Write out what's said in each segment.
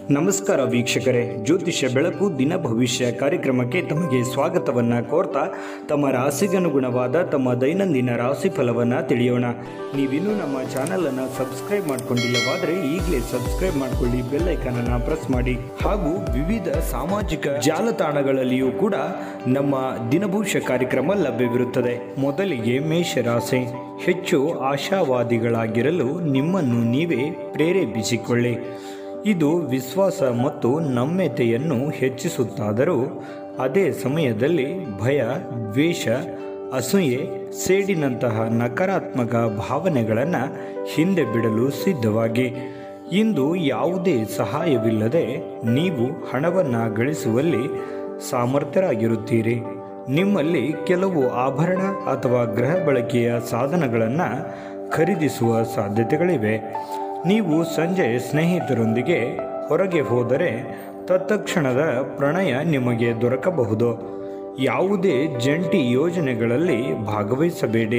ನಮಸ್ಕಾರ ವೀಕ್ಷಕರೇ ಜ್ಯೋತಿಷ್ಯ ಬೆಳಕು ದಿನ ಭವಿಷ್ಯ ಕಾರ್ಯಕ್ರಮಕ್ಕೆ ತಮಗೆ ಸ್ವಾಗತವನ್ನ ಕೋರ್ತಾ ತಮ್ಮ ರಾಶಿಗನುಗುಣವಾದ ತಮ್ಮ ದೈನಂದಿನ ರಾಶಿ ಫಲವನ್ನ ತಿಳಿಯೋಣ ನೀವಿನ್ನೂ ನಮ್ಮ ಚಾನೆಲ್ ಅನ್ನ ಸಬ್ಸ್ಕ್ರೈಬ್ ಮಾಡ್ಕೊಂಡಿಲ್ಲವಾದ್ರೆ ಈಗಲೇ ಸಬ್ಸ್ಕ್ರೈಬ್ ಮಾಡ್ಕೊಳ್ಳಿ ಬೆಲ್ ಐಕನ್ ಅನ್ನ ಪ್ರೆಸ್ ಮಾಡಿ ಹಾಗೂ ವಿವಿಧ ಸಾಮಾಜಿಕ ಜಾಲತಾಣಗಳಲ್ಲಿಯೂ ಕೂಡ ನಮ್ಮ ದಿನಭವಿಷ್ಯ ಕಾರ್ಯಕ್ರಮ ಲಭ್ಯವಿರುತ್ತದೆ ಮೊದಲಿಗೆ ಮೇಷರಾಶಿ ಹೆಚ್ಚು ಆಶಾವಾದಿಗಳಾಗಿರಲು ನಿಮ್ಮನ್ನು ನೀವೇ ಪ್ರೇರೇಪಿಸಿಕೊಳ್ಳಿ ಇದು ವಿಶ್ವಾಸ ಮತ್ತು ನಮ್ಯತೆಯನ್ನು ಹೆಚ್ಚಿಸುತ್ತಾದರೂ ಅದೇ ಸಮಯದಲ್ಲಿ ಭಯ ದ್ವೇಷ ಅಸೂಯೆ ಸೇಡಿನಂತಹ ನಕಾರಾತ್ಮಕ ಭಾವನೆಗಳನ್ನು ಹಿಂದೆ ಬಿಡಲು ಸಿದ್ಧವಾಗಿ ಇಂದು ಯಾವುದೇ ಸಹಾಯವಿಲ್ಲದೆ ನೀವು ಹಣವನ್ನು ಗಳಿಸುವಲ್ಲಿ ಸಾಮರ್ಥ್ಯರಾಗಿರುತ್ತೀರಿ ನಿಮ್ಮಲ್ಲಿ ಕೆಲವು ಆಭರಣ ಅಥವಾ ಗೃಹ ಬಳಕೆಯ ಸಾಧನಗಳನ್ನು ಖರೀದಿಸುವ ಸಾಧ್ಯತೆಗಳಿವೆ ನೀವು ಸಂಜೆ ಸ್ನೇಹಿತರೊಂದಿಗೆ ಹೊರಗೆ ಹೋದರೆ ತತ್ಕ್ಷಣದ ಪ್ರಣಯ ನಿಮಗೆ ದೊರಕಬಹುದು ಯಾವುದೇ ಜಂಟಿ ಯೋಜನೆಗಳಲ್ಲಿ ಭಾಗವಹಿಸಬೇಡಿ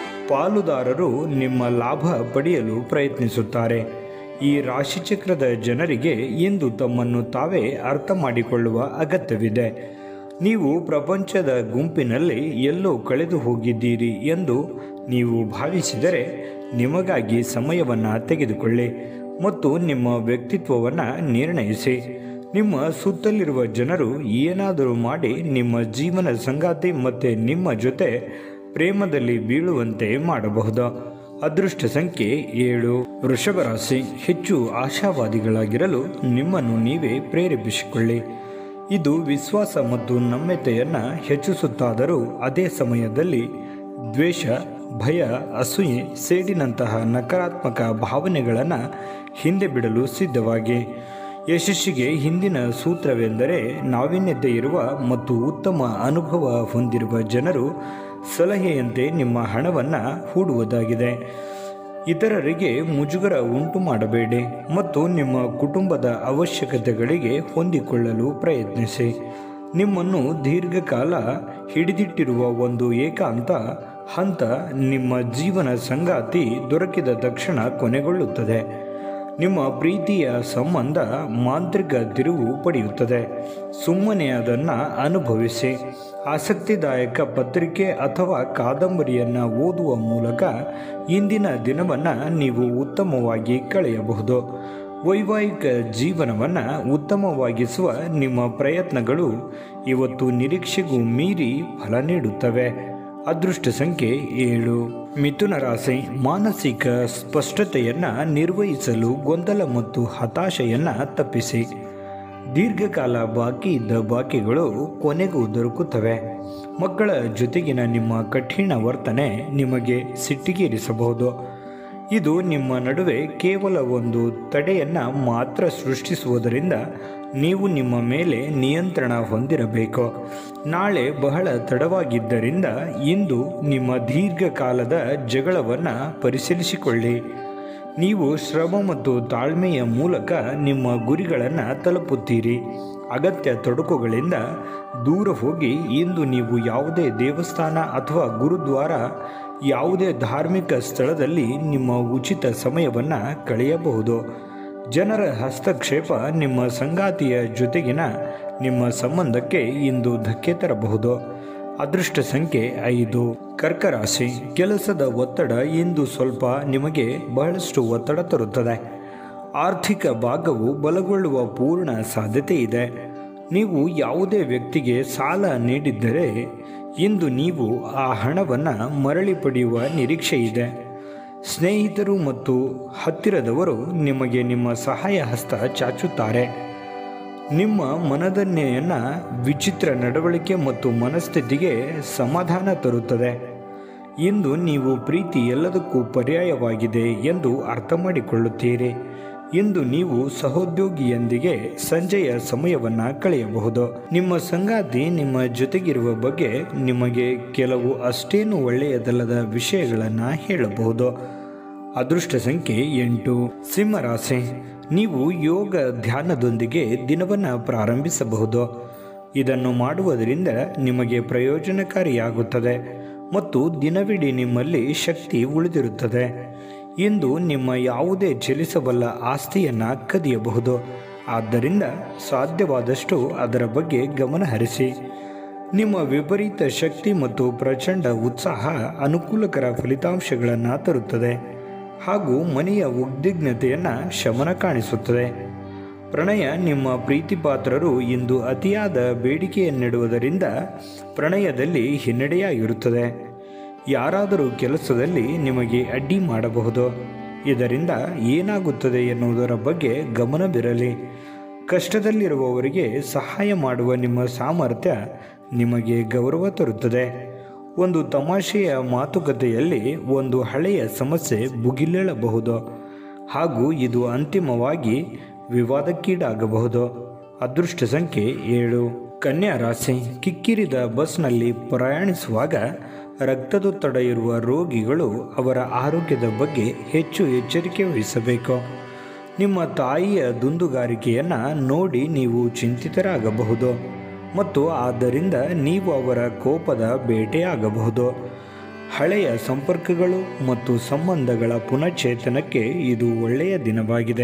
ಪಾಲುದಾರರು ನಿಮ್ಮ ಲಾಭ ಪಡೆಯಲು ಪ್ರಯತ್ನಿಸುತ್ತಾರೆ ಈ ರಾಶಿಚಕ್ರದ ಜನರಿಗೆ ಇಂದು ತಮ್ಮನ್ನು ತಾವೇ ಅರ್ಥ ಮಾಡಿಕೊಳ್ಳುವ ಅಗತ್ಯವಿದೆ ನೀವು ಪ್ರಪಂಚದ ಗುಂಪಿನಲ್ಲಿ ಎಲ್ಲೋ ಕಳೆದು ಹೋಗಿದ್ದೀರಿ ಎಂದು ನೀವು ಭಾವಿಸಿದರೆ ನಿಮಗಾಗಿ ಸಮಯವನ್ನು ತೆಗೆದುಕೊಳ್ಳಿ ಮತ್ತು ನಿಮ್ಮ ವ್ಯಕ್ತಿತ್ವವನ್ನು ನಿರ್ಣಯಿಸಿ ನಿಮ್ಮ ಸುತ್ತಲಿರುವ ಜನರು ಏನಾದರೂ ಮಾಡಿ ನಿಮ್ಮ ಜೀವನ ಸಂಗಾತಿ ಮತ್ತು ನಿಮ್ಮ ಜೊತೆ ಪ್ರೇಮದಲ್ಲಿ ಬೀಳುವಂತೆ ಮಾಡಬಹುದು ಅದೃಷ್ಟ ಸಂಖ್ಯೆ ಏಳು ವೃಷಭ ರಾಶಿ ಹೆಚ್ಚು ಆಶಾವಾದಿಗಳಾಗಿರಲು ನಿಮ್ಮನ್ನು ನೀವೇ ಪ್ರೇರೇಪಿಸಿಕೊಳ್ಳಿ ಇದು ವಿಶ್ವಾಸ ಮತ್ತು ನಮ್ಯತೆಯನ್ನು ಹೆಚ್ಚಿಸುತ್ತಾದರೂ ಅದೇ ಸಮಯದಲ್ಲಿ ದ್ವೇಷ ಭಯ ಅಸೂಯೆ ಸೇಡಿನಂತಹ ನಕಾರಾತ್ಮಕ ಭಾವನೆಗಳನ್ನು ಹಿಂದೆ ಬಿಡಲು ಸಿದ್ಧವಾಗಿ ಯಶಸ್ಸಿಗೆ ಹಿಂದಿನ ಸೂತ್ರವೆಂದರೆ ನಾವೀನ್ಯತೆ ಇರುವ ಮತ್ತು ಉತ್ತಮ ಅನುಭವ ಹೊಂದಿರುವ ಜನರು ಸಲಹೆಯಂತೆ ನಿಮ್ಮ ಹಣವನ್ನು ಹೂಡುವುದಾಗಿದೆ ಇತರರಿಗೆ ಮುಜುಗರ ಉಂಟು ಮಾಡಬೇಡಿ ಮತ್ತು ನಿಮ್ಮ ಕುಟುಂಬದ ಅವಶ್ಯಕತೆಗಳಿಗೆ ಹೊಂದಿಕೊಳ್ಳಲು ಪ್ರಯತ್ನಿಸಿ ನಿಮ್ಮನ್ನು ದೀರ್ಘಕಾಲ ಹಿಡಿದಿಟ್ಟಿರುವ ಒಂದು ಏಕಾಂತ ಹಂತ ನಿಮ್ಮ ಜೀವನ ಸಂಗಾತಿ ದೊರಕಿದ ತಕ್ಷಣ ಕೊನೆಗೊಳ್ಳುತ್ತದೆ ನಿಮ್ಮ ಪ್ರೀತಿಯ ಸಂಬಂಧ ಮಾಂತ್ರಿಕ ತಿರುವು ಪಡೆಯುತ್ತದೆ ಸುಮ್ಮನೆ ಅದನ್ನು ಅನುಭವಿಸಿ ಆಸಕ್ತಿದಾಯಕ ಪತ್ರಿಕೆ ಅಥವಾ ಕಾದಂಬರಿಯನ್ನು ಓದುವ ಮೂಲಕ ಇಂದಿನ ದಿನವನ್ನು ನೀವು ಉತ್ತಮವಾಗಿ ಕಳೆಯಬಹುದು ವೈವಾಹಿಕ ಜೀವನವನ್ನು ಉತ್ತಮವಾಗಿಸುವ ನಿಮ್ಮ ಪ್ರಯತ್ನಗಳು ಇವತ್ತು ನಿರೀಕ್ಷೆಗೂ ಮೀರಿ ಫಲ ನೀಡುತ್ತವೆ ಅದೃಷ್ಟ ಸಂಖ್ಯೆ ಏಳು ಮಿಥುನ ರಾಶಿ ಮಾನಸಿಕ ಸ್ಪಷ್ಟತೆಯನ್ನು ನಿರ್ವಹಿಸಲು ಗೊಂದಲ ಮತ್ತು ಹತಾಶೆಯನ್ನು ತಪ್ಪಿಸಿ ದೀರ್ಘಕಾಲ ಬಾಕಿ ಇದ್ದ ಬಾಕಿಗಳು ಕೊನೆಗೂ ದೊರಕುತ್ತವೆ ಮಕ್ಕಳ ಜೊತೆಗಿನ ನಿಮ್ಮ ಕಠಿಣ ವರ್ತನೆ ನಿಮಗೆ ಸಿಟ್ಟಿಗೇರಿಸಬಹುದು ಇದು ನಿಮ್ಮ ನಡುವೆ ಕೇವಲ ಒಂದು ತಡೆಯನ್ನು ಮಾತ್ರ ಸೃಷ್ಟಿಸುವುದರಿಂದ ನೀವು ನಿಮ್ಮ ಮೇಲೆ ನಿಯಂತ್ರಣ ಹೊಂದಿರಬೇಕು ನಾಳೆ ಬಹಳ ತಡವಾಗಿದ್ದರಿಂದ ಇಂದು ನಿಮ್ಮ ದೀರ್ಘಕಾಲದ ಜಗಳವನ್ನು ಪರಿಶೀಲಿಸಿಕೊಳ್ಳಿ ನೀವು ಶ್ರಮ ಮತ್ತು ತಾಳ್ಮೆಯ ಮೂಲಕ ನಿಮ್ಮ ಗುರಿಗಳನ್ನು ತಲುಪುತ್ತೀರಿ ಅಗತ್ಯ ತೊಡಕುಗಳಿಂದ ದೂರ ಹೋಗಿ ಇಂದು ನೀವು ಯಾವುದೇ ದೇವಸ್ಥಾನ ಅಥವಾ ಗುರುದ್ವಾರ ಯಾವುದೇ ಧಾರ್ಮಿಕ ಸ್ಥಳದಲ್ಲಿ ನಿಮ್ಮ ಉಚಿತ ಸಮಯವನ್ನು ಕಳೆಯಬಹುದು ಜನರ ಹಸ್ತಕ್ಷೇಪ ನಿಮ್ಮ ಸಂಗಾತಿಯ ಜೊತೆಗಿನ ನಿಮ್ಮ ಸಂಬಂಧಕ್ಕೆ ಇಂದು ಧಕ್ಕೆ ತರಬಹುದು ಅದೃಷ್ಟ ಸಂಖ್ಯೆ ಐದು ಕರ್ಕರಾಶಿ ಕೆಲಸದ ಒತ್ತಡ ಇಂದು ಸ್ವಲ್ಪ ನಿಮಗೆ ಬಹಳಷ್ಟು ಒತ್ತಡ ತರುತ್ತದೆ ಆರ್ಥಿಕ ಭಾಗವು ಬಲಗೊಳ್ಳುವ ಪೂರ್ಣ ಸಾಧ್ಯತೆ ಇದೆ ನೀವು ಯಾವುದೇ ವ್ಯಕ್ತಿಗೆ ಸಾಲ ನೀಡಿದ್ದರೆ ಇಂದು ನೀವು ಆ ಹಣವನ್ನು ಮರಳಿ ಪಡೆಯುವ ನಿರೀಕ್ಷೆ ಇದೆ ಸ್ನೇಹಿತರು ಮತ್ತು ಹತ್ತಿರದವರು ನಿಮಗೆ ನಿಮ್ಮ ಸಹಾಯ ಹಸ್ತ ಚಾಚುತ್ತಾರೆ ನಿಮ್ಮ ಮನದನ್ನೆಯನ್ನು ವಿಚಿತ್ರ ನಡವಳಿಕೆ ಮತ್ತು ಮನಸ್ಥಿತಿಗೆ ಸಮಾಧಾನ ತರುತ್ತದೆ ಇಂದು ನೀವು ಪ್ರೀತಿ ಎಲ್ಲದಕ್ಕೂ ಪರ್ಯಾಯವಾಗಿದೆ ಎಂದು ಅರ್ಥ ಮಾಡಿಕೊಳ್ಳುತ್ತೀರಿ ಇಂದು ನೀವು ಸಹೋದ್ಯೋಗಿಯೊಂದಿಗೆ ಸಂಜೆಯ ಸಮಯವನ್ನು ಕಳೆಯಬಹುದು ನಿಮ್ಮ ಸಂಗಾತಿ ನಿಮ್ಮ ಜೊತೆಗಿರುವ ಬಗ್ಗೆ ನಿಮಗೆ ಕೆಲವು ಅಷ್ಟೇನು ಒಳ್ಳೆಯದಲ್ಲದ ವಿಷಯಗಳನ್ನು ಹೇಳಬಹುದು ಅದೃಷ್ಟ ಸಂಖ್ಯೆ ಎಂಟು ಸಿಂಹರಾಶಿ ನೀವು ಯೋಗ ಧ್ಯಾನದೊಂದಿಗೆ ದಿನವನ್ನು ಪ್ರಾರಂಭಿಸಬಹುದು ಇದನ್ನು ಮಾಡುವುದರಿಂದ ನಿಮಗೆ ಪ್ರಯೋಜನಕಾರಿಯಾಗುತ್ತದೆ ಮತ್ತು ದಿನವಿಡೀ ನಿಮ್ಮಲ್ಲಿ ಶಕ್ತಿ ಉಳಿದಿರುತ್ತದೆ ಇಂದು ನಿಮ್ಮ ಯಾವುದೇ ಚಲಿಸಬಲ್ಲ ಆಸ್ತಿಯನ್ನು ಕದಿಯಬಹುದು ಆದ್ದರಿಂದ ಸಾಧ್ಯವಾದಷ್ಟು ಅದರ ಬಗ್ಗೆ ಗಮನ ಹರಿಸಿ ನಿಮ್ಮ ವಿಪರೀತ ಶಕ್ತಿ ಮತ್ತು ಪ್ರಚಂಡ ಉತ್ಸಾಹ ಅನುಕೂಲಕರ ಫಲಿತಾಂಶಗಳನ್ನು ತರುತ್ತದೆ ಹಾಗೂ ಮನೆಯ ಉದ್ವಿಗ್ನತೆಯನ್ನು ಶಮನ ಕಾಣಿಸುತ್ತದೆ ಪ್ರಣಯ ನಿಮ್ಮ ಪ್ರೀತಿಪಾತ್ರರು ಇಂದು ಅತಿಯಾದ ಬೇಡಿಕೆಯನ್ನಿಡುವುದರಿಂದ ಪ್ರಣಯದಲ್ಲಿ ಹಿನ್ನಡೆಯಾಗಿರುತ್ತದೆ ಯಾರಾದರೂ ಕೆಲಸದಲ್ಲಿ ನಿಮಗೆ ಅಡ್ಡಿ ಮಾಡಬಹುದು ಇದರಿಂದ ಏನಾಗುತ್ತದೆ ಎನ್ನುವುದರ ಬಗ್ಗೆ ಗಮನವಿರಲಿ ಕಷ್ಟದಲ್ಲಿರುವವರಿಗೆ ಸಹಾಯ ಮಾಡುವ ನಿಮ್ಮ ಸಾಮರ್ಥ್ಯ ನಿಮಗೆ ಗೌರವ ತರುತ್ತದೆ ಒಂದು ತಮಾಷೆಯ ಮಾತುಕತೆಯಲ್ಲಿ ಒಂದು ಹಳೆಯ ಸಮಸ್ಯೆ ಭುಗಿಲೇಳಬಹುದು ಹಾಗೂ ಇದು ಅಂತಿಮವಾಗಿ ವಿವಾದಕ್ಕೀಡಾಗಬಹುದು ಅದೃಷ್ಟ ಸಂಖ್ಯೆ ಏಳು ಕನ್ಯಾ ರಾಶಿ ಕಿಕ್ಕಿರಿದ ಬಸ್ನಲ್ಲಿ ಪ್ರಯಾಣಿಸುವಾಗ ರಕ್ತದೊತ್ತಡ ಇರುವ ರೋಗಿಗಳು ಅವರ ಆರೋಗ್ಯದ ಬಗ್ಗೆ ಹೆಚ್ಚು ಎಚ್ಚರಿಕೆ ವಹಿಸಬೇಕು ನಿಮ್ಮ ತಾಯಿಯ ದುಂದುಗಾರಿಕೆಯನ್ನು ನೋಡಿ ನೀವು ಚಿಂತಿತರಾಗಬಹುದು ಮತ್ತು ಆದ್ದರಿಂದ ನೀವು ಅವರ ಕೋಪದ ಬೇಟೆಯಾಗಬಹುದು ಹಳೆಯ ಸಂಪರ್ಕಗಳು ಮತ್ತು ಸಂಬಂಧಗಳ ಪುನಶ್ಚೇತನಕ್ಕೆ ಇದು ಒಳ್ಳೆಯ ದಿನವಾಗಿದೆ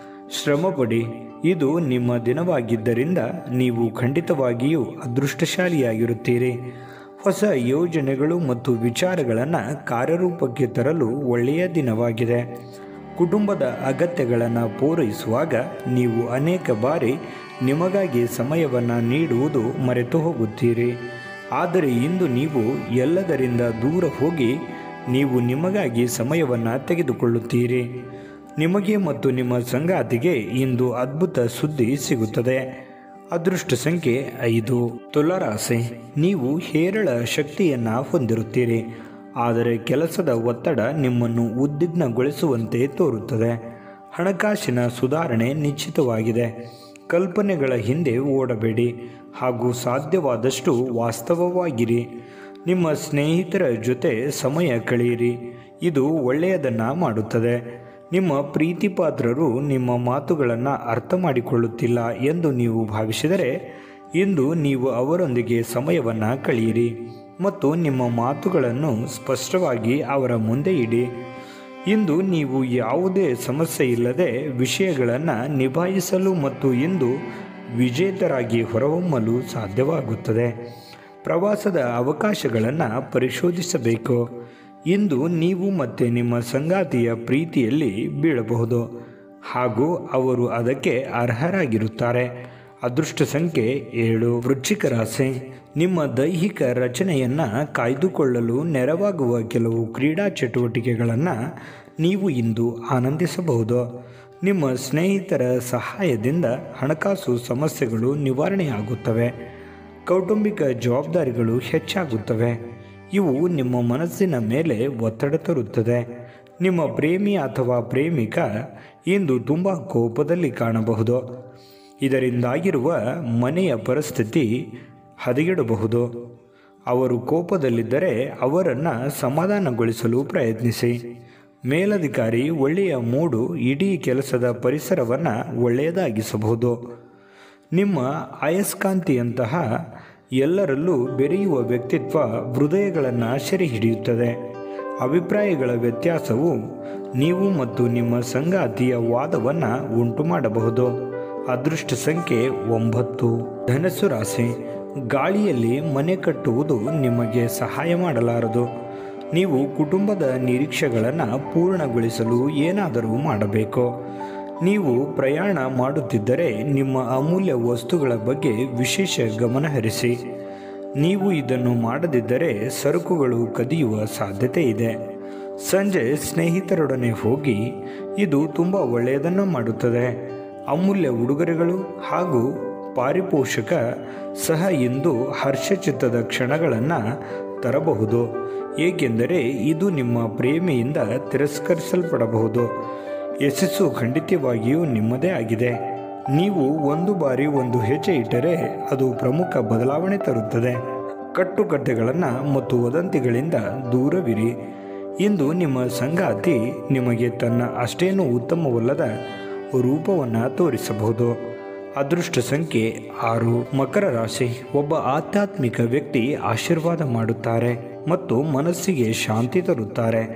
ಶ್ರಮಪಡಿ ಇದು ನಿಮ್ಮ ದಿನವಾಗಿದ್ದರಿಂದ ನೀವು ಖಂಡಿತವಾಗಿಯೂ ಅದೃಷ್ಟಶಾಲಿಯಾಗಿರುತ್ತೀರಿ ಹೊಸ ಯೋಜನೆಗಳು ಮತ್ತು ವಿಚಾರಗಳನ್ನು ಕಾರ್ಯರೂಪಕ್ಕೆ ತರಲು ಒಳ್ಳೆಯ ದಿನವಾಗಿದೆ ಕುಟುಂಬದ ಅಗತ್ಯಗಳನ್ನು ಪೂರೈಸುವಾಗ ನೀವು ಅನೇಕ ಬಾರಿ ನಿಮಗಾಗಿ ಸಮಯವನ್ನು ನೀಡುವುದು ಮರೆತು ಹೋಗುತ್ತೀರಿ ಆದರೆ ಇಂದು ನೀವು ಎಲ್ಲದರಿಂದ ದೂರ ಹೋಗಿ ನೀವು ನಿಮಗಾಗಿ ಸಮಯವನ್ನು ತೆಗೆದುಕೊಳ್ಳುತ್ತೀರಿ ನಿಮಗೆ ಮತ್ತು ನಿಮ್ಮ ಸಂಗಾತಿಗೆ ಇಂದು ಅದ್ಭುತ ಸುದ್ದಿ ಸಿಗುತ್ತದೆ ಅದೃಷ್ಟ ಸಂಖ್ಯೆ ಐದು ತುಲಾರಾಸೆ ನೀವು ಹೇರಳ ಶಕ್ತಿಯನ್ನು ಹೊಂದಿರುತ್ತೀರಿ ಆದರೆ ಕೆಲಸದ ಒತ್ತಡ ನಿಮ್ಮನ್ನು ಉದ್ವಿಗ್ನಗೊಳಿಸುವಂತೆ ತೋರುತ್ತದೆ ಹಣಕಾಸಿನ ಸುಧಾರಣೆ ನಿಶ್ಚಿತವಾಗಿದೆ ಕಲ್ಪನೆಗಳ ಹಿಂದೆ ಓಡಬೇಡಿ ಹಾಗೂ ಸಾಧ್ಯವಾದಷ್ಟು ವಾಸ್ತವವಾಗಿರಿ ನಿಮ್ಮ ಸ್ನೇಹಿತರ ಜೊತೆ ಸಮಯ ಕಳೆಯಿರಿ ಇದು ಒಳ್ಳೆಯದನ್ನು ಮಾಡುತ್ತದೆ ನಿಮ್ಮ ಪ್ರೀತಿಪಾತ್ರರು ನಿಮ್ಮ ಮಾತುಗಳನ್ನು ಅರ್ಥ ಮಾಡಿಕೊಳ್ಳುತ್ತಿಲ್ಲ ಎಂದು ನೀವು ಭಾವಿಸಿದರೆ ಇಂದು ನೀವು ಅವರೊಂದಿಗೆ ಸಮಯವನ್ನು ಕಳೆಯಿರಿ ಮತ್ತು ನಿಮ್ಮ ಮಾತುಗಳನ್ನು ಸ್ಪಷ್ಟವಾಗಿ ಅವರ ಮುಂದೆ ಇಡಿ ಇಂದು ನೀವು ಯಾವುದೇ ಸಮಸ್ಯೆ ಇಲ್ಲದೆ ವಿಷಯಗಳನ್ನು ನಿಭಾಯಿಸಲು ಮತ್ತು ಇಂದು ವಿಜೇತರಾಗಿ ಹೊರಹೊಮ್ಮಲು ಸಾಧ್ಯವಾಗುತ್ತದೆ ಪ್ರವಾಸದ ಅವಕಾಶಗಳನ್ನು ಪರಿಶೋಧಿಸಬೇಕು ಇಂದು ನೀವು ಮತ್ತು ನಿಮ್ಮ ಸಂಗಾತಿಯ ಪ್ರೀತಿಯಲ್ಲಿ ಬೀಳಬಹುದು ಹಾಗೂ ಅವರು ಅದಕ್ಕೆ ಅರ್ಹರಾಗಿರುತ್ತಾರೆ ಅದೃಷ್ಟ ಸಂಖ್ಯೆ ಏಳು ವೃಶ್ಚಿಕ ರಾಶಿ ನಿಮ್ಮ ದೈಹಿಕ ರಚನೆಯನ್ನು ಕಾಯ್ದುಕೊಳ್ಳಲು ನೆರವಾಗುವ ಕೆಲವು ಕ್ರೀಡಾ ಚಟುವಟಿಕೆಗಳನ್ನು ನೀವು ಇಂದು ಆನಂದಿಸಬಹುದು ನಿಮ್ಮ ಸ್ನೇಹಿತರ ಸಹಾಯದಿಂದ ಹಣಕಾಸು ಸಮಸ್ಯೆಗಳು ನಿವಾರಣೆಯಾಗುತ್ತವೆ ಕೌಟುಂಬಿಕ ಜವಾಬ್ದಾರಿಗಳು ಹೆಚ್ಚಾಗುತ್ತವೆ ಇವು ನಿಮ್ಮ ಮನಸ್ಸಿನ ಮೇಲೆ ಒತ್ತಡ ತರುತ್ತದೆ ನಿಮ್ಮ ಪ್ರೇಮಿ ಅಥವಾ ಪ್ರೇಮಿಕ ಇಂದು ತುಂಬ ಕೋಪದಲ್ಲಿ ಕಾಣಬಹುದು ಇದರಿಂದಾಗಿರುವ ಮನೆಯ ಪರಿಸ್ಥಿತಿ ಹದಗೆಡಬಹುದು ಅವರು ಕೋಪದಲ್ಲಿದ್ದರೆ ಅವರನ್ನು ಸಮಾಧಾನಗೊಳಿಸಲು ಪ್ರಯತ್ನಿಸಿ ಮೇಲಧಿಕಾರಿ ಒಳ್ಳೆಯ ಮೂಡು ಇಡೀ ಕೆಲಸದ ಪರಿಸರವನ್ನು ಒಳ್ಳೆಯದಾಗಿಸಬಹುದು ನಿಮ್ಮ ಅಯಸ್ಕಾಂತಿಯಂತಹ ಎಲ್ಲರಲ್ಲೂ ಬೆರೆಯುವ ವ್ಯಕ್ತಿತ್ವ ಹೃದಯಗಳನ್ನು ಸೆರೆ ಹಿಡಿಯುತ್ತದೆ ಅಭಿಪ್ರಾಯಗಳ ವ್ಯತ್ಯಾಸವು ನೀವು ಮತ್ತು ನಿಮ್ಮ ಸಂಗಾತಿಯ ವಾದವನ್ನು ಉಂಟು ಮಾಡಬಹುದು ಅದೃಷ್ಟ ಸಂಖ್ಯೆ ಒಂಬತ್ತು ಧನಸ್ಸು ರಾಶಿ ಗಾಳಿಯಲ್ಲಿ ಮನೆ ಕಟ್ಟುವುದು ನಿಮಗೆ ಸಹಾಯ ಮಾಡಲಾರದು ನೀವು ಕುಟುಂಬದ ನಿರೀಕ್ಷೆಗಳನ್ನು ಪೂರ್ಣಗೊಳಿಸಲು ಏನಾದರೂ ಮಾಡಬೇಕು ನೀವು ಪ್ರಯಾಣ ಮಾಡುತ್ತಿದ್ದರೆ ನಿಮ್ಮ ಅಮೂಲ್ಯ ವಸ್ತುಗಳ ಬಗ್ಗೆ ವಿಶೇಷ ಗಮನ ಹರಿಸಿ ನೀವು ಇದನ್ನು ಮಾಡದಿದ್ದರೆ ಸರಕುಗಳು ಕದಿಯುವ ಸಾಧ್ಯತೆ ಇದೆ ಸಂಜೆ ಸ್ನೇಹಿತರೊಡನೆ ಹೋಗಿ ಇದು ತುಂಬ ಒಳ್ಳೆಯದನ್ನು ಮಾಡುತ್ತದೆ ಅಮೂಲ್ಯ ಉಡುಗೊರೆಗಳು ಹಾಗೂ ಪಾರಿಪೋಷಕ ಸಹ ಇಂದು ಹರ್ಷಚಿತ್ತದ ಕ್ಷಣಗಳನ್ನು ತರಬಹುದು ಏಕೆಂದರೆ ಇದು ನಿಮ್ಮ ಪ್ರೇಮಿಯಿಂದ ತಿರಸ್ಕರಿಸಲ್ಪಡಬಹುದು ಯಶಸ್ಸು ಖಂಡಿತವಾಗಿಯೂ ನಿಮ್ಮದೇ ಆಗಿದೆ ನೀವು ಒಂದು ಬಾರಿ ಒಂದು ಹೆಜ್ಜೆ ಇಟ್ಟರೆ ಅದು ಪ್ರಮುಖ ಬದಲಾವಣೆ ತರುತ್ತದೆ ಕಟ್ಟುಕಟ್ಟೆಗಳನ್ನು ಮತ್ತು ವದಂತಿಗಳಿಂದ ದೂರವಿರಿ ಇಂದು ನಿಮ್ಮ ಸಂಗಾತಿ ನಿಮಗೆ ತನ್ನ ಅಷ್ಟೇನೂ ಉತ್ತಮವಲ್ಲದ ರೂಪವನ್ನು ತೋರಿಸಬಹುದು ಅದೃಷ್ಟ ಸಂಖ್ಯೆ ಆರು ಮಕರ ರಾಶಿ ಒಬ್ಬ ಆಧ್ಯಾತ್ಮಿಕ ವ್ಯಕ್ತಿ ಆಶೀರ್ವಾದ ಮಾಡುತ್ತಾರೆ ಮತ್ತು ಮನಸ್ಸಿಗೆ ಶಾಂತಿ ತರುತ್ತಾರೆ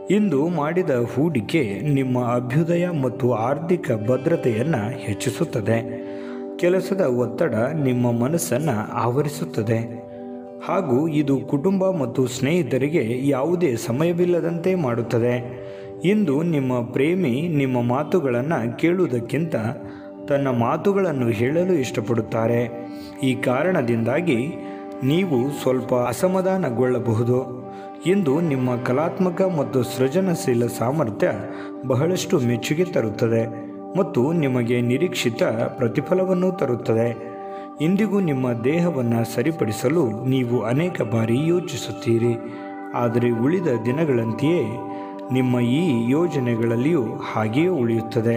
ಇಂದು ಮಾಡಿದ ಹೂಡಿಕೆ ನಿಮ್ಮ ಅಭ್ಯುದಯ ಮತ್ತು ಆರ್ಥಿಕ ಭದ್ರತೆಯನ್ನು ಹೆಚ್ಚಿಸುತ್ತದೆ ಕೆಲಸದ ಒತ್ತಡ ನಿಮ್ಮ ಮನಸ್ಸನ್ನು ಆವರಿಸುತ್ತದೆ ಹಾಗೂ ಇದು ಕುಟುಂಬ ಮತ್ತು ಸ್ನೇಹಿತರಿಗೆ ಯಾವುದೇ ಸಮಯವಿಲ್ಲದಂತೆ ಮಾಡುತ್ತದೆ ಇಂದು ನಿಮ್ಮ ಪ್ರೇಮಿ ನಿಮ್ಮ ಮಾತುಗಳನ್ನು ಕೇಳುವುದಕ್ಕಿಂತ ತನ್ನ ಮಾತುಗಳನ್ನು ಹೇಳಲು ಇಷ್ಟಪಡುತ್ತಾರೆ ಈ ಕಾರಣದಿಂದಾಗಿ ನೀವು ಸ್ವಲ್ಪ ಅಸಮಾಧಾನಗೊಳ್ಳಬಹುದು ಇಂದು ನಿಮ್ಮ ಕಲಾತ್ಮಕ ಮತ್ತು ಸೃಜನಶೀಲ ಸಾಮರ್ಥ್ಯ ಬಹಳಷ್ಟು ಮೆಚ್ಚುಗೆ ತರುತ್ತದೆ ಮತ್ತು ನಿಮಗೆ ನಿರೀಕ್ಷಿತ ಪ್ರತಿಫಲವನ್ನು ತರುತ್ತದೆ ಇಂದಿಗೂ ನಿಮ್ಮ ದೇಹವನ್ನು ಸರಿಪಡಿಸಲು ನೀವು ಅನೇಕ ಬಾರಿ ಯೋಚಿಸುತ್ತೀರಿ ಆದರೆ ಉಳಿದ ದಿನಗಳಂತೆಯೇ ನಿಮ್ಮ ಈ ಯೋಜನೆಗಳಲ್ಲಿಯೂ ಹಾಗೆಯೇ ಉಳಿಯುತ್ತದೆ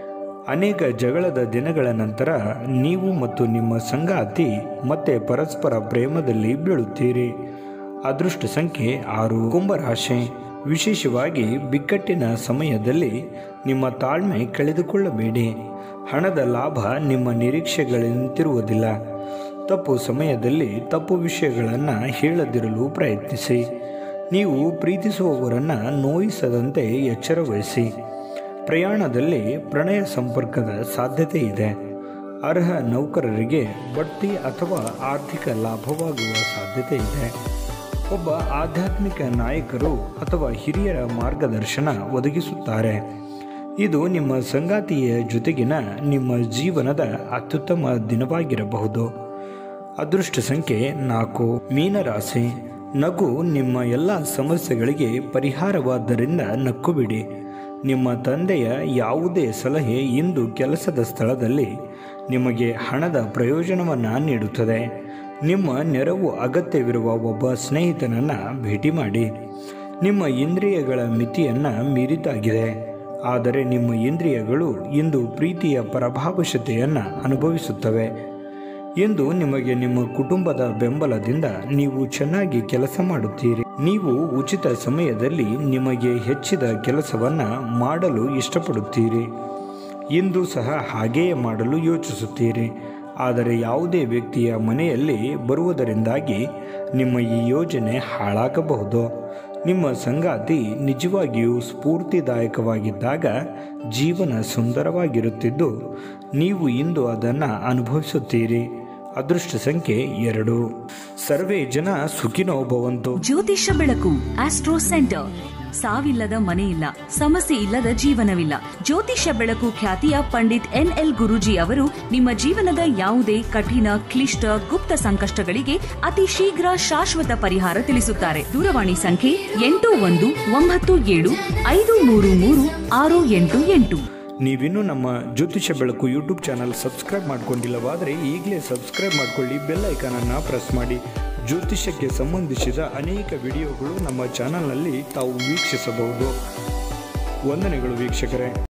ಅನೇಕ ಜಗಳದ ದಿನಗಳ ನಂತರ ನೀವು ಮತ್ತು ನಿಮ್ಮ ಸಂಗಾತಿ ಮತ್ತೆ ಪರಸ್ಪರ ಪ್ರೇಮದಲ್ಲಿ ಬೀಳುತ್ತೀರಿ ಅದೃಷ್ಟ ಸಂಖ್ಯೆ ಆರು ಕುಂಭರಾಶಿ ವಿಶೇಷವಾಗಿ ಬಿಕ್ಕಟ್ಟಿನ ಸಮಯದಲ್ಲಿ ನಿಮ್ಮ ತಾಳ್ಮೆ ಕಳೆದುಕೊಳ್ಳಬೇಡಿ ಹಣದ ಲಾಭ ನಿಮ್ಮ ನಿರೀಕ್ಷೆಗಳಂತಿರುವುದಿಲ್ಲ ತಪ್ಪು ಸಮಯದಲ್ಲಿ ತಪ್ಪು ವಿಷಯಗಳನ್ನು ಹೇಳದಿರಲು ಪ್ರಯತ್ನಿಸಿ ನೀವು ಪ್ರೀತಿಸುವವರನ್ನು ನೋಯಿಸದಂತೆ ಎಚ್ಚರ ವಹಿಸಿ ಪ್ರಯಾಣದಲ್ಲಿ ಪ್ರಣಯ ಸಂಪರ್ಕದ ಸಾಧ್ಯತೆ ಇದೆ ಅರ್ಹ ನೌಕರರಿಗೆ ಬಡ್ತಿ ಅಥವಾ ಆರ್ಥಿಕ ಲಾಭವಾಗುವ ಸಾಧ್ಯತೆ ಇದೆ ಒಬ್ಬ ಆಧ್ಯಾತ್ಮಿಕ ನಾಯಕರು ಅಥವಾ ಹಿರಿಯರ ಮಾರ್ಗದರ್ಶನ ಒದಗಿಸುತ್ತಾರೆ ಇದು ನಿಮ್ಮ ಸಂಗಾತಿಯ ಜೊತೆಗಿನ ನಿಮ್ಮ ಜೀವನದ ಅತ್ಯುತ್ತಮ ದಿನವಾಗಿರಬಹುದು ಅದೃಷ್ಟ ಸಂಖ್ಯೆ ನಾಲ್ಕು ಮೀನರಾಶಿ ನಗು ನಿಮ್ಮ ಎಲ್ಲ ಸಮಸ್ಯೆಗಳಿಗೆ ಪರಿಹಾರವಾದ್ದರಿಂದ ನಕ್ಕುಬಿಡಿ ನಿಮ್ಮ ತಂದೆಯ ಯಾವುದೇ ಸಲಹೆ ಇಂದು ಕೆಲಸದ ಸ್ಥಳದಲ್ಲಿ ನಿಮಗೆ ಹಣದ ಪ್ರಯೋಜನವನ್ನು ನೀಡುತ್ತದೆ ನಿಮ್ಮ ನೆರವು ಅಗತ್ಯವಿರುವ ಒಬ್ಬ ಸ್ನೇಹಿತನನ್ನು ಭೇಟಿ ಮಾಡಿ ನಿಮ್ಮ ಇಂದ್ರಿಯಗಳ ಮಿತಿಯನ್ನು ಮೀರಿದ್ದಾಗಿದೆ ಆದರೆ ನಿಮ್ಮ ಇಂದ್ರಿಯಗಳು ಇಂದು ಪ್ರೀತಿಯ ಪರಭಾವಶತೆಯನ್ನು ಅನುಭವಿಸುತ್ತವೆ ಇಂದು ನಿಮಗೆ ನಿಮ್ಮ ಕುಟುಂಬದ ಬೆಂಬಲದಿಂದ ನೀವು ಚೆನ್ನಾಗಿ ಕೆಲಸ ಮಾಡುತ್ತೀರಿ ನೀವು ಉಚಿತ ಸಮಯದಲ್ಲಿ ನಿಮಗೆ ಹೆಚ್ಚಿದ ಕೆಲಸವನ್ನು ಮಾಡಲು ಇಷ್ಟಪಡುತ್ತೀರಿ ಇಂದು ಸಹ ಹಾಗೆಯೇ ಮಾಡಲು ಯೋಚಿಸುತ್ತೀರಿ ಆದರೆ ಯಾವುದೇ ವ್ಯಕ್ತಿಯ ಮನೆಯಲ್ಲಿ ಬರುವುದರಿಂದಾಗಿ ನಿಮ್ಮ ಈ ಯೋಜನೆ ಹಾಳಾಗಬಹುದು ನಿಮ್ಮ ಸಂಗಾತಿ ನಿಜವಾಗಿಯೂ ಸ್ಫೂರ್ತಿದಾಯಕವಾಗಿದ್ದಾಗ ಜೀವನ ಸುಂದರವಾಗಿರುತ್ತಿದ್ದು ನೀವು ಇಂದು ಅದನ್ನು ಅನುಭವಿಸುತ್ತೀರಿ ಅದೃಷ್ಟ ಸಂಖ್ಯೆ ಎರಡು ಸರ್ವೇ ಜನ ಸುಖಿನೋ ಭವಂತು ಜ್ಯೋತಿಷ್ಯ ಬೆಳಕು ಆಸ್ಟ್ರೋ ಸೆಂಟರ್ ಸಾವಿಲ್ಲದ ಮನೆಯಿಲ್ಲ ಸಮಸ್ಯೆ ಇಲ್ಲದ ಜೀವನವಿಲ್ಲ ಜ್ಯೋತಿಷ್ಯ ಬೆಳಕು ಖ್ಯಾತಿಯ ಪಂಡಿತ್ ಎನ್ ಎಲ್ ಗುರೂಜಿ ಅವರು ನಿಮ್ಮ ಜೀವನದ ಯಾವುದೇ ಕಠಿಣ ಕ್ಲಿಷ್ಟ ಗುಪ್ತ ಸಂಕಷ್ಟಗಳಿಗೆ ಅತಿ ಶೀಘ್ರ ಶಾಶ್ವತ ಪರಿಹಾರ ತಿಳಿಸುತ್ತಾರೆ ದೂರವಾಣಿ ಸಂಖ್ಯೆ ಎಂಟು ಒಂದು ಒಂಬತ್ತು ಏಳು ಐದು ಮೂರು ಮೂರು ಆರು ಎಂಟು ಎಂಟು ನೀವಿನ್ನೂ ನಮ್ಮ ಜ್ಯೋತಿಷ್ಯ ಬೆಳಕು ಯೂಟ್ಯೂಬ್ ಚಾನಲ್ ಸಬ್ಸ್ಕ್ರೈಬ್ ಮಾಡ್ಕೊಂಡಿಲ್ಲವಾದರೆ ಈಗಲೇ ಸಬ್ಸ್ಕ್ರೈಬ್ ಮಾಡಿಕೊಳ್ಳಿ ಬೆಲ್ ಐಕಾನನ್ನು ಪ್ರೆಸ್ ಮಾಡಿ ಜ್ಯೋತಿಷ್ಯಕ್ಕೆ ಸಂಬಂಧಿಸಿದ ಅನೇಕ ವಿಡಿಯೋಗಳು ನಮ್ಮ ಚಾನಲ್ನಲ್ಲಿ ತಾವು ವೀಕ್ಷಿಸಬಹುದು ವಂದನೆಗಳು ವೀಕ್ಷಕರೇ